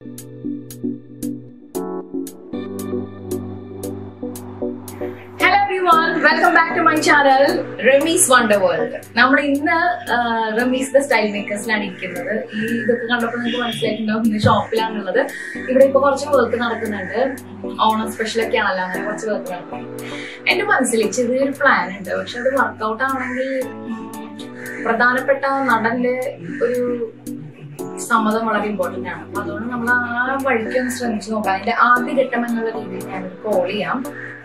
Hello everyone welcome back to my channel Ramees wonder world നമ്മൾ ഇന്ന് Ramees the style മേക്കേഴ്സിലാണ് ഇരിക്കുന്നത് ഈ ഇതൊക്കെ കണ്ടപ്പോൾ നിങ്ങൾക്ക് മനസ്സിലായിട്ടുണ്ടാവും ഇന്ന് ഷോപ്പിലാണുള്ളത് ഇവിടെ ഇപ്പൊ കുറച്ച് വർക്ക് നടക്കുന്നുണ്ട് ഓണം സ്പെഷ്യൽ ഒക്കെ ആണല്ലോ അങ്ങനെ കുറച്ച് വർക്ക് നടക്കുന്നുണ്ട് എന്റെ മനസ്സിൽ ചെറിയൊരു പ്ലാൻ ഉണ്ട് പക്ഷെ അത് വർക്കൗട്ട് ആണെങ്കിൽ ഉം, പ്രധാനപ്പെട്ട നടന്റെ ഒരു സമ്മതം വളരെ ഇമ്പോർട്ടന്റ് ആണ് അപ്പൊ അതുകൊണ്ട് നമ്മൾ ആ വഴിക്ക് ഒന്ന് ശ്രമിച്ചു നോക്കാം അതിന്റെ ആദ്യ ഘട്ടം എന്നുള്ള രീതിയിൽ ഞാൻ കോൾ ചെയ്യാം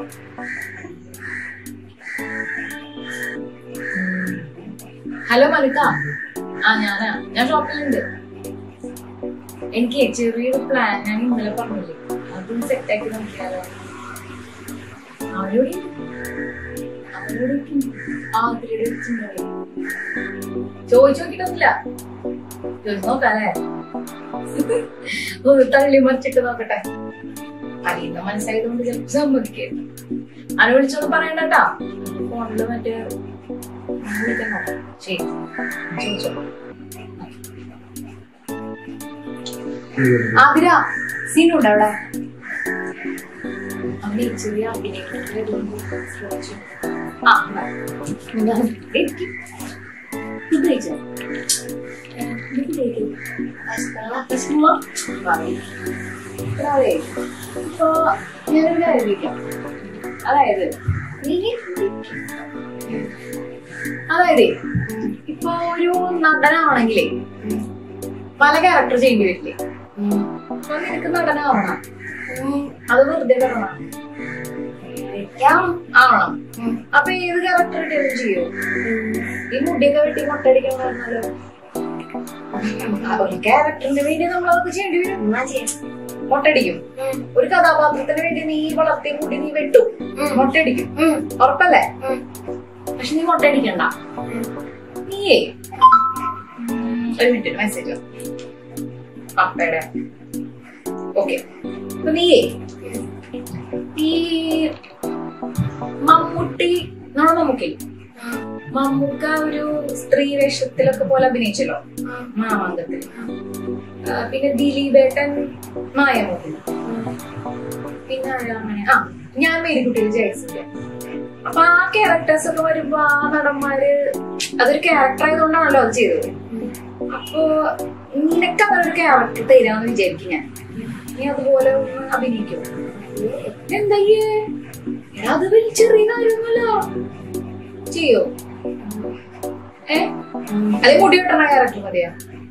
ഹലോ മലിക്ക ആ ഞാനാ ഞാൻ ഷോപ്പിലുണ്ട് എനിക്ക് ചെറിയൊരു പ്ലാൻ ഞാൻ ഇന്നലെ പറഞ്ഞില്ലേ അതും സെറ്റ് ആക്കി നോക്കിയാലോ അവരോട് അവരോട് ആതിരയുടെ ചോദിച്ചു നോക്കിട്ടൊന്നുമില്ല ചോദിച്ചു നോക്കാല്ലേ ഒന്ന് തള്ളി മറിച്ചിട്ട് നോക്കട്ടെ അറിയുന്ന മനസ്സായതുകൊണ്ട് ചിലപ്പോ സമ്മതിക്കായിരുന്നു ആരെ വിളിച്ചൊന്നും പറയണ്ടട്ടാ ഫോണില് മറ്റേ വിളിക്കണോ ശരി ചോദിച്ചോ ആതിര സീനുണ്ട് അവിടെ അവന് ചെറിയ അഭിനയിക്കുന്നത് ശ്രമിച്ചു ആ എന്നാ. നിങ്ങൾ ഇരിക്ക്. ഇത് കഴിച്ചോ അതെ ഇപ്പൊ ഞാനൊരു കാര്യം ചോദിക്കാം അതായത് അതായത് ഇപ്പൊ ഒരു നടനാവണെങ്കിലേ പല ക്യാരക്ടർ ചെയ്യേണ്ടി വരില്ലേ അപ്പൊ നിനക്ക് നടനാവണം അത് വെറുതെ വരണം ആവണം അപ്പൊ ഏത് ക്യാരക്ടർ കിട്ടിയാലും ചെയ്യോ ഈ മുടിയൊക്കെ വെട്ടി മുട്ടടിക്കണം പറഞ്ഞാലോ ഒരു ക്യാരക്ടറിന് വേണ്ടി നമ്മൾ അതൊക്കെ ചെയ്യേണ്ടി വരും മുട്ടടിക്കും ഒരു കഥാപാത്രത്തിന് വേണ്ടി നീ വളർത്തിയ മുടി നീ വെട്ടും മുട്ടടിക്കും ഉറപ്പല്ലേ പക്ഷെ നീ മുട്ടടിക്കണ്ട നീയേ ഉം, ഒരു മിനിറ്റ് മെസ്സേജ് പപ്പയുടെ ഓക്കെ അപ്പൊ നീയേ ഈ മമ്മൂട്ടി നമ്മുടെ മമ്മൂക്കി മമ്മൂക്ക ഒരു സ്ത്രീ വേഷത്തിലൊക്കെ പോലെ അഭിനയിച്ചല്ലോ മാമാങ്കത്തിൽ ആ, പിന്നെ ദിലീപേട്ടൻ മായമൂട്ടി പിന്നെ ആരാ അങ്ങനെ ആ ഞാൻ മേരിക്കുട്ടിയിൽ ജയസിന്റെ അപ്പൊ ആ ക്യാരക്ടേഴ്സ് ഒക്കെ വരുമ്പോ ആ നടന്മാര് അതൊരു ക്യാരക്ടർ ആയതുകൊണ്ടാണല്ലോ അത് ചെയ്തത് അപ്പോ നിനക്ക് അങ്ങനെ ഒരു ക്യാരക്ടർ തരാന്ന് വിചാരിക്കും ഞാൻ നീ അതുപോലെ ഒന്ന് അഭിനയിക്കും എന്തായേ എടാ, അത് വലിയ ചെറിയ കാര്യമൊന്നുമല്ലോ ചെയ്യോ ഏ അല്ലെ മുടി വെട്ടണ ക്യാരക്ടർ മതിയാ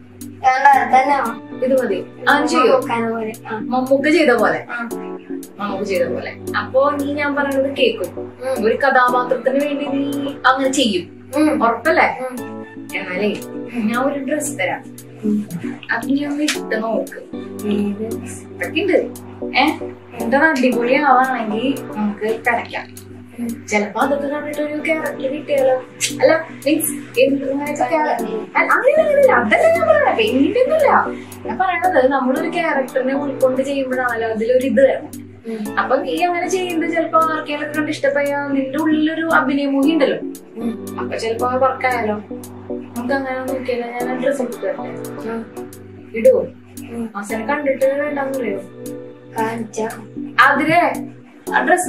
ഇത് മതി ആ ചെയ്യോ മമ്മൂക്ക ചെയ്ത പോലെ മമ്മൂക്ക ചെയ്ത പോലെ അപ്പൊ നീ ഞാൻ പറയുന്നത് കേൾക്കും ഒരു കഥാപാത്രത്തിന് വേണ്ടി നീ അങ്ങനെ ചെയ്യും ഉറപ്പല്ലേ എന്നാലേ ഞാൻ ഒരു ഡ്രസ് തരാം അത് നീ ഒന്ന് ഇട്ട് നോക്ക് ഒക്കെ ഉണ്ട് ഏ എന്താ അടിപൊളി ആവാണെങ്കിൽ നമുക്ക് കടക്കാം ചെലപ്പോ അതൊക്കെ കണ്ടിട്ട് ഒരു ക്യാരക്ടർ കിട്ടിയാലോ അല്ല മീൻസ് അങ്ങനെയല്ല അതല്ല ഞാൻ പറയണേ പെയിന്റിന്റെ ഒന്നുമില്ല ഞാൻ പറയണത് നമ്മളൊരു ക്യാരക്ടറിനെ ഉൾക്കൊണ്ട് ചെയ്യുമ്പോഴാണല്ലോ അതിലൊരു ഇത് വേണം അപ്പൊ നീ അങ്ങനെ ചെയ്യുന്നത് ചിലപ്പോ ആർക്കെങ്കിലും കണ്ട് ഇഷ്ടമായ നിന്റെ ഉള്ളിലൊരു അഭിനയമോഹി ഉണ്ടല്ലോ അപ്പൊ ചിലപ്പോ വർക്കായാലോ നമുക്ക് അങ്ങനെ നോക്കിയാലോ ഞാൻ ഡ്രസ് എടുത്തു തരട്ടെ ഇടുവോ അവസാനം കണ്ടിട്ട് വേണ്ടെന്ന് പറയോ അതിലെ ആ ഡ്രസ്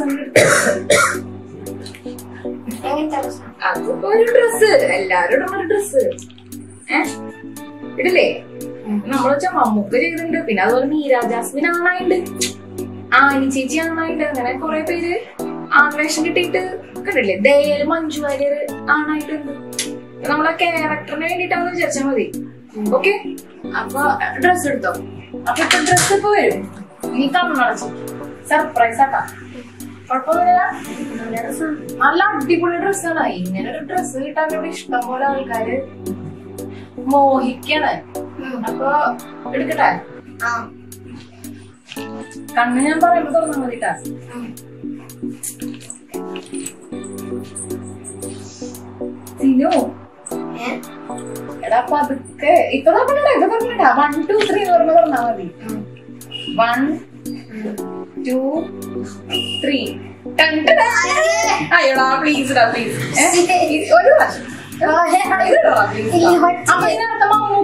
അതിപ്പോ ഒരു ഡ്രസ് എല്ലാരും ഇടുന്ന ഒരു ഡ്രസ് ഏ ഇടില്ലേ നമ്മൾ വെച്ചാ മമ്മൂക്ക ചെയ്തിട്ടുണ്ട് പിന്നെ അതുപോലെ മീര ജാസ്മിൻ ആണായിണ്ട് ആനി ചേച്ചി ആണായിണ്ട് അങ്ങനെ കുറെ പേര് ആൺവേഷം കിട്ടിയിട്ട് കണ്ടില്ലേ ദയൽ മഞ്ജു വാര്യർ ആണായിട്ടുണ്ട് നമ്മളെ ക്യാരക്ടറിന് വേണ്ടിട്ടാന്ന് വിചാരിച്ചാൽ മതി ഓക്കെ അപ്പൊ ഡ്രസ് എടുത്തോ അപ്പൊ ഇപ്പൊ ഡ്രസ് ഇപ്പൊ വരും നീ കണ്ണടച്ചു സർപ്രൈസ് ആക്കാം കുഴപ്പമൊന്നുമില്ല നല്ല അടിപൊളി ഡ്രസ്സാണ് ഇങ്ങനെ ഒരു ഡ്രസ്സ് കിട്ടാൻ ഇവിടെ ഇഷ്ടം പോലെ ആൾക്കാര് മോഹിക്കാണ് അപ്പൊ എടുക്കട്ടെ കണ്ണ് ഞാൻ പറയുമ്പോ തുറന്നാ മതി ട്ടാ. സിനു എടാ പതുക്കെ ഇപ്പൊ പറഞ്ഞിട്ടാ ഇപ്പൊ പറഞ്ഞിട്ടാ വൺ ടു ത്രീ എന്ന് പറഞ്ഞ പറഞ്ഞാ മതി വൺ ടു ത്രീ അയ്യോടാ പ്ലീസ് പ്ലീസ് ഒരു പ്രാവശ്യം ഇത് ഇടറാ, please. അപ്പൊ ഇതിനർത്ഥം മമ്മൂക്ക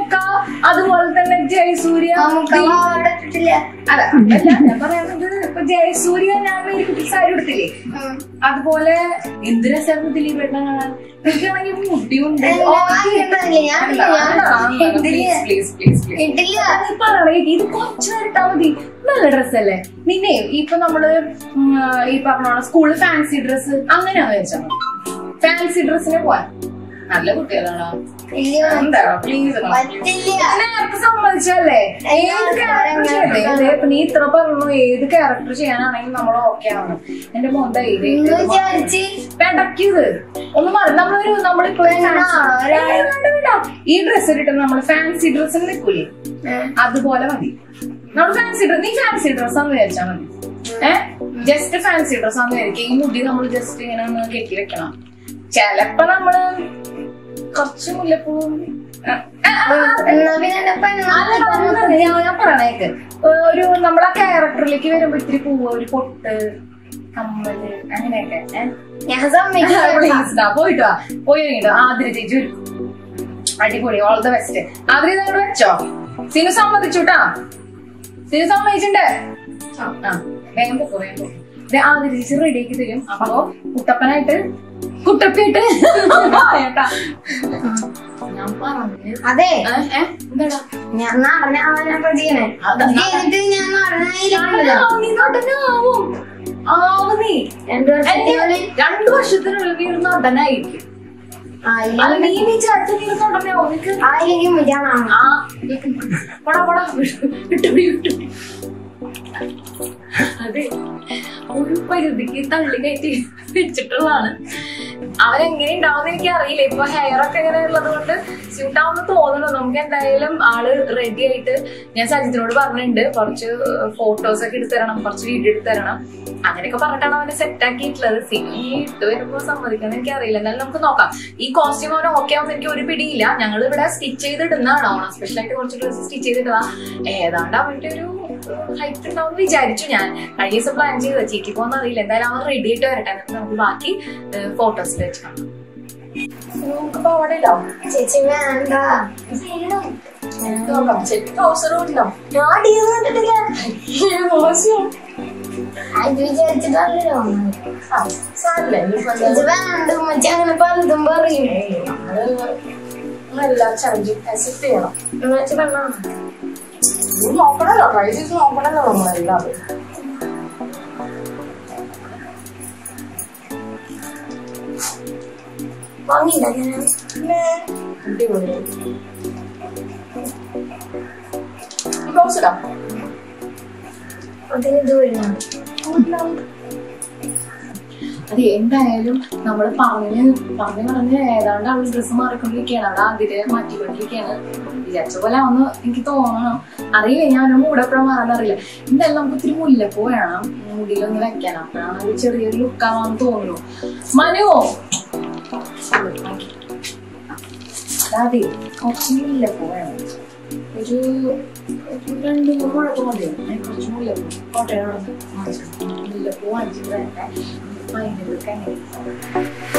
മമ്മൂക്ക അതുപോലെ തന്നെ ജയസൂര്യ നമുക്ക് അവിടെ ഇട്ടിട്ടില്ല അല്ല അതല്ല ഞാൻ പറയുന്നത് ഇപ്പൊ ജയസൂര്യ ഞാൻ മേരിക്കുട്ടി സാരി എടുത്തില്ലേ ഉം. അതുപോലെ എന്ത് രസമായിരുന്നു ദിലീപ് ഏട്ടനെ കാണാൻ എനിക്കാണെങ്കിൽ മുടിയുണ്ട് ഞാൻ കണ്ടില്ല, ഞാൻ അല്ല, അല്ല, അല്ല, ഇട്ടില്ല. please, please, please, please. ഇട്ടില്ല അത് പറയണേ ഇത് കുറച്ച് നേരം ഇട്ടാ മതി നല്ല ഡ്രസ്സല്ലേ നിന്നെ ഇപ്പൊ നമ്മള് ഉം, ഈ പറഞ്ഞ സ്കൂളിൽ ഫാൻസി ഡ്രസ്സ് അങ്ങനെയാന്ന് വെച്ചാൽ ഫാൻസി ഡ്രസ്സിന് പോവാൻ നല്ല കുട്ടികളാണോ ഇല്ല എന്താ പ്ലീസ് പറ്റില്ല നേരത്തെ സമ്മതിച്ചല്ലേ ഏത് ക്യാരക്ടർ ചെയ്യട്ടെ അതെ, ഇപ്പൊ നീ ഇത്ര പറഞ്ഞു ഏത് ക്യാരക്ടർ ചെയ്യാനാണെങ്കിൽ നമ്മൾ ഓക്കെ ആണ് എന്റെ മോൻ ധൈര്യം നിങ്ങൾ വിചാരിച്ച് പെടക്കിയത് ഒന്ന് മാറി നമ്മളൊരു നമ്മളിപ്പോ വേണ്ട, fancy- ഏയ് വേണ്ട, വേണ്ട. ഈ ഡ്രസ്സ് ഇട്ടിട്ട് നമ്മൾ ഫാൻസി ഡ്രസ്സിൽ നിൽക്കൂലേ അതുപോലെ മതി നമ്മൾ ഫാൻസി ഡ്രസ് നീ ഫാൻസി ഡ്രസ് ആണെന്ന് വിചാരിച്ചാൽ മതി ഏഹ് ജസ്റ്റ് ഫാൻസി ഡ്രസ് ആണെന്ന് വിചാരിക്കും ഈ മുടി നമ്മൾ ജസ്റ്റ് ഇങ്ങനെ ഒന്ന് കെട്ടി വെക്കണം ചെലപ്പോ നമ്മള് കുറച്ച് മുല്ലപ്പൂവും ആ, ആ, ആ, എന്നാ പിന്നെ എന്റെ പെണ്ണാ അല്ല, അല്ല, ഞാൻ ഞാൻ പറയണേക്ക് ഒരു നമ്മളെ ക്യാരക്ടറിലേക്ക് വരുമ്പോ ഇത്തിരി പൂവ് ഒരു പൊട്ട് കമ്മല് അങ്ങനെയൊക്കെ ഏഹ് ഞാൻ സമ്മതിക്കില്ല Please ഡാ, പോയിട്ട് വാ പോയി കഴിഞ്ഞിട്ട് ആതിര ചേച്ചി വരും അടിപൊളി ഓൾ ദ ബെസ്റ്റ് ആതിര നിങ്ങൾ വെച്ചോ സിനു സമ്മതിച്ചുട്ടാ സിനു സമ്മതിച്ചിട്ടുണ്ട് ആ വേഗം പൊക്കോ വേഗം പൊക്കോ ദേ, ആതിര ചേച്ചി റെഡി ആക്കി തരും അപ്പൊ കുട്ടപ്പനായിട്ട് കുട്ടപ്പിയിട്ട് വായട്ടാ. ഞാൻ പറഞ്ഞു അതെ ഏ, ഏ, എന്താടാ ഞാൻ നടന അവനെ പ്രതിയാണ് അതാ, ചെയ്തിട്ട് ഞാൻ നടനായില്ല നീ നടനാവും ആവും നീ രണ്ടു വർഷത്തിനുള്ളിൽ രണ്ടു വർഷത്തിനുള്ളിൽ നീ ഒരു നടനായിരിക്കും ആയില്ല അല്ല നീ വിചാരിച്ച നീ ഒരു നടനാവും നിനക്ക് ആയില്ലെങ്കിൽ മുജാണാണ് ആ പടാ പടാ വിട്ടുപിടി വിട്ടുപിടി അതെ ഒരു പരിധിക്ക് തള്ളി കയറ്റി വെച്ചിട്ടുള്ളതാണ് അവരെങ്ങനെ ഉണ്ടാവുന്ന എനിക്ക് അറിയില്ല ഇപ്പൊ ഹെയർ ഒക്കെ ഇങ്ങനെ ഉള്ളത് കൊണ്ട് സ്യൂട്ട് ആവുന്ന തോന്നുന്നു നമുക്ക് എന്തായാലും ആള് റെഡി ആയിട്ട് ഞാൻ സജിത്തിനോട് പറഞ്ഞിട്ടുണ്ട് കുറച്ച് ഫോട്ടോസ് ഒക്കെ എടുത്തു തരണം കുറച്ച് വീഡിയോ എടുത്തു തരണം അങ്ങനെയൊക്കെ പറഞ്ഞിട്ടാണ് അവനെ സെറ്റ് ആക്കിയിട്ടുള്ളത് സിനി ഇട്ട് വരുമ്പോ സമ്മതിക്കാന്ന് എനിക്ക് അറിയില്ല എന്നാലും നമുക്ക് നോക്കാം ഈ കോസ്റ്റ്യൂം അവന് ഓക്കെ ആവുന്ന എനിക്ക് ഒരു പിടിയില്ല ഞങ്ങൾ ഇവിടെ സ്റ്റിച്ച് ചെയ്തിടുന്നതാണ് ഓണം സ്പെഷ്യൽ ആയിട്ട് കുറച്ച് ഡ്രസ്സ് സ്റ്റിച്ച് ചെയ്തിട്ടതാ ഏതാണ്ട് അവന്റെ ഒരു ഹൈറ്റ് ഉണ്ടാവും വിചാരിച്ചു ഞാൻ കഴിഞ്ഞ ദിവസം പ്ലാൻ ചെയ്തത് ചീറ്റി പോകുന്ന അറിയില്ല എന്തായാലും അവൻ റെഡി ആയിട്ട് വരട്ടെ എന്നിട്ട് നമുക്ക് ബാക്കി ഫോട്ടോസ് വെച്ച് കാണാം നമുക്ക് പാവടയില്ലോ ചേച്ചി വേണ്ട നോക്കാം ചെക്ക് ട്രൗസറും ഉണ്ടാവും ഞാൻ ടീം കണ്ടിട്ടില്ല മോശം അത് വിചാരിച്ചിട്ടല്ലോ ആ, സാരമില്ല ഇനിയിപ്പോ എന്താ? ചേച്ചി വേണ്ട ഉമ്മച്ചി അങ്ങനെ പലതും പറയും ഏയ്, നമ്മള് നമ്മളെല്ലാം ചലഞ്ച് അക്സെപ്റ്റ് ചെയ്യണം ഉമ്മച്ചി പെണ്ണാ ഇത് നോക്കണല്ലോ ട്രൈ ചെയ്ത് നോക്കണല്ലോ നമ്മളെല്ലാവരും വാങ്ങിയില്ല ഞാൻ പിന്നെ അടിപൊളി ബ്ലൗസ് ഇടാം അതിന് ദൂരം അതെ എന്തായാലും നമ്മൾ പറഞ്ഞ് പറഞ്ഞ് പറഞ്ഞ് ഏതാണ്ട് അവള് ഡ്രസ്സ് മാറിക്കൊണ്ടിരിക്കുകയാണ് അവിടെ അതിരെ മാറ്റിക്കൊണ്ടിരിക്കുകയാണ് വിചാരിച്ച പോലെ ഒന്ന് എനിക്ക് തോന്നണം അറിയില്ല ഞാൻ അവരുടെ മൂടെ എപ്പോഴും മാറാനറിയില്ല എന്തായാലും നമുക്ക് ഇത്തിരി മുല്ലപ്പൂ വേണം മുടിയിലൊന്ന് വെക്കാൻ അപ്പോഴാണ് ഒരു ചെറിയൊരു ലുക്കാവാന്ന് തോന്നുന്നു മനു അതെ കുറച്ച് മുല്ലപ്പൂ വേണം ഒരു ഒരു രണ്ട് മൂന്ന് മുഴക്കം മതിയോ ഏ, കുറച്ച് മുല്ലപ്പൂ കോട്ടയോടെ മുല്ലപ്പൂ വാങ്ങിച്ചിട്ട് വരട്ടെ മൈൻഡിലൊക്കെ എങ്ങനെ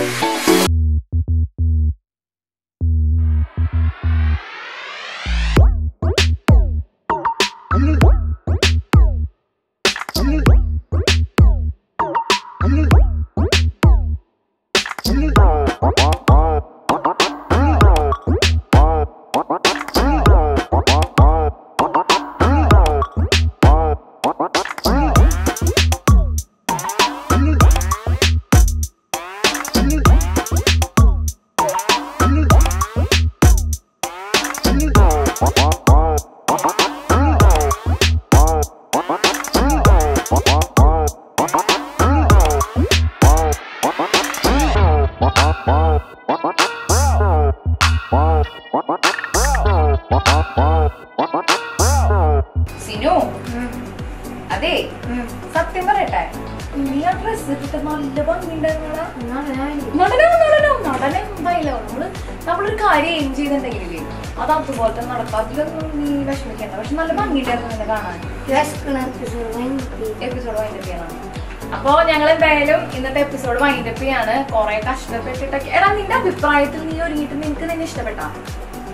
സിനു അതെ സത്യം പറയട്ടെ നീ ആ ഡ്രസ് ഇട്ടിട്ട് നല്ല ഭംഗിണ്ടായിരുന്നോളാ നടനം നടനം നടനം എന്തായില്ല നമ്മള് നമ്മളൊരു കാര്യം എയിം ചെയ്തിട്ടുണ്ടെങ്കിലേ അത് അതുപോലെ തന്നെ നടക്കും അതിലൊന്നും നീ വിഷമിക്കണ്ട പക്ഷെ നല്ല ഭംഗിയിട്ടായിരുന്നു നിന്നെ കാണാൻ എപ്പിസോഡ് വൈൻഡപ്പ് ചെയ്യണം അപ്പോ ഞങ്ങൾ എന്തായാലും ഇന്നത്തെ എപ്പിസോഡ് വൈൻഡപ്പ് ചെയ്യാണ് കുറെ കഷ്ടപ്പെട്ടിട്ടൊക്കെ എടാ നിന്റെ അഭിപ്രായത്തിൽ നീ ഒരുങ്ങിയിട്ട് നിനക്ക് നിന്നെ ഇഷ്ടപ്പെട്ടാ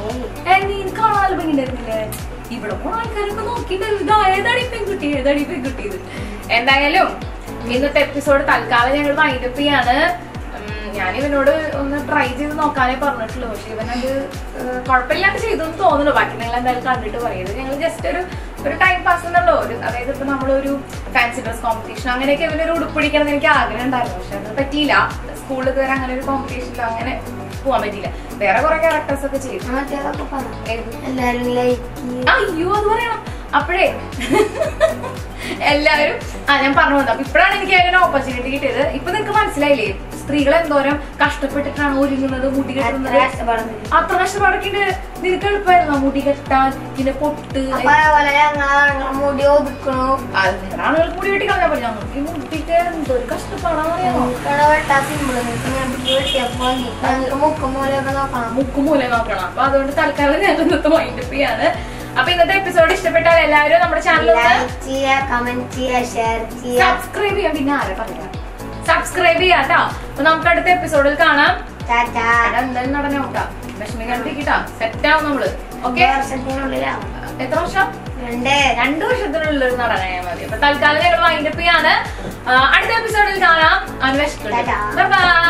ഏയ്. ഏ, നീ കാണാൻ ഭംഗിണ്ടായിരുന്നില്ലേ ഇവിടെ പോണ ആൾക്കാരൊക്കെ നോക്കിണ്ടായിരുന്നു ഇതാ ഏതാടി പെൺകുട്ടി ഏതാടി പെൺകുട്ടി ഇത് എന്തായാലും ഇന്നത്തെ എപ്പിസോഡ് തൽക്കാലം ഞങ്ങൾ വൈൻഡപ്പ് ചെയ്യാണ് ഉം, ഞാൻ ഇവനോട് ഒന്ന് ട്രൈ ചെയ്ത് നോക്കാനേ പറഞ്ഞിട്ടുള്ളൂ പക്ഷെ ഇവനത് ഏഹ്, കുഴപ്പമില്ലാണ്ട് ചെയ്തു എന്ന് തോന്നുന്നു ബാക്കി നിങ്ങൾ എന്തായാലും കണ്ടിട്ട് പറയുന്നത് ഞങ്ങൾ ജസ്റ്റ് ഒരു ഒരു ടൈം പാസ് എന്നുള്ളൂ ഒരു അതായത് ഇപ്പൊ നമ്മളൊരു ഫാൻസി ഡ്രസ് കോമ്പറ്റീഷൻ അങ്ങനെയൊക്കെ ഇവനൊരു ഉടുപ്പിടിക്കണം എന്ന് എനിക്ക് ആഗ്രഹം ഉണ്ടായിരുന്നു പക്ഷെ അത് പറ്റിയില്ല സ്കൂളിൽ കയറി അങ്ങനെ ഒരു കോമ്പറ്റീഷനിൽ അങ്ങനെ പോകാൻ പറ്റിയില്ല വേറെ കുറെ ക്യാരക്ടേഴ്സ് ഒക്കെ ചെയ്തു മറ്റേതൊക്കെ പറ ഏത്? എല്ലാരും ലൈക്ക് അയ്യോ അത് പറയണം അപ്പോഴേ എല്ലാവരും ആ ഞാൻ പറഞ്ഞു വന്നത് അപ്പൊ ഇപ്പോഴാണ് എനിക്ക് അതിന് ഓപ്പർച്യൂണിറ്റി കിട്ടിയത് ഇപ്പൊ നിനക്ക് മനസ്സിലായില്ലേ സ്ത്രീകൾ എന്തോരം കഷ്ടപ്പെട്ടിട്ടാണ് ഒരുങ്ങുന്നത് മുടി കെട്ടുന്നത് അത്ര കഷ്ടപ്പാടൊക്കെ ഉണ്ട് നിനക്ക് എളുപ്പമായിരുന്നു മുടി കെട്ടാൻ പിന്നെ പൊട്ട് അപ്പൊ അതേപോലെ ഞങ്ങൾ മുടി ഒതുക്കണു അത് നിങ്ങളുടെ ആളുകൾക്ക് മുടി വെട്ടി കളഞ്ഞാൽ പറ്റില്ല നമുക്ക് ഈ മുടിക്ക് എന്തൊരു കഷ്ടപ്പാടാന്ന് അറിയാമോ ഇവിടെ വെട്ടാ സിമ്പിൾ ഇങ്ങനെ പിടിച്ച് വെട്ടിയപ്പോ ഞങ്ങൾക്ക് മുക്കും മൂലയൊക്കെ നോക്കണം മുക്കുമൂല നോക്കണം അപ്പൊ അതുകൊണ്ട് തൽക്കാലം ഞാൻ ഇന്നത്തെ വൈൻഡപ്പ് ചെയ്യാണ് അപ്പൊ ഇന്നത്തെ എപ്പിസോഡ് ഇഷ്ടപ്പെട്ടാൽ എല്ലാവരും നമ്മുടെ ചാനൽ ഒന്ന് ലൈക്ക് ചെയ്യുക കമന്റ് ചെയ്യുക ഷെയർ ചെയ്യുക സബ്സ്ക്രൈബ് ചെയ്യാൻ പിന്നെ ആരെ പറയാ സബ്സ്ക്രൈബ് ചെയ്യാം കേട്ടോ അപ്പൊ നമുക്ക് അടുത്ത എപ്പിസോഡിൽ കാണാം ടാറ്റാ അവിടെ എന്തായാലും നടനോട്ടാ വിഷമിക്കാണ്ടിരിക്കട്ടാ സെറ്റ് ആവും നമ്മള് ഓക്കെ വർഷത്തിനുള്ളിലാവും എത്ര വർഷം രണ്ട് രണ്ടു വർഷത്തിനുള്ളിൽ ഒരു നടനായാൽ മതി അപ്പൊ തൽക്കാലം ഞങ്ങൾ വൈൻഡപ്പ് ചെയ്യാണ് ആ, അടുത്ത എപ്പിസോഡിൽ കാണാം ടാറ്റാ. ബൈ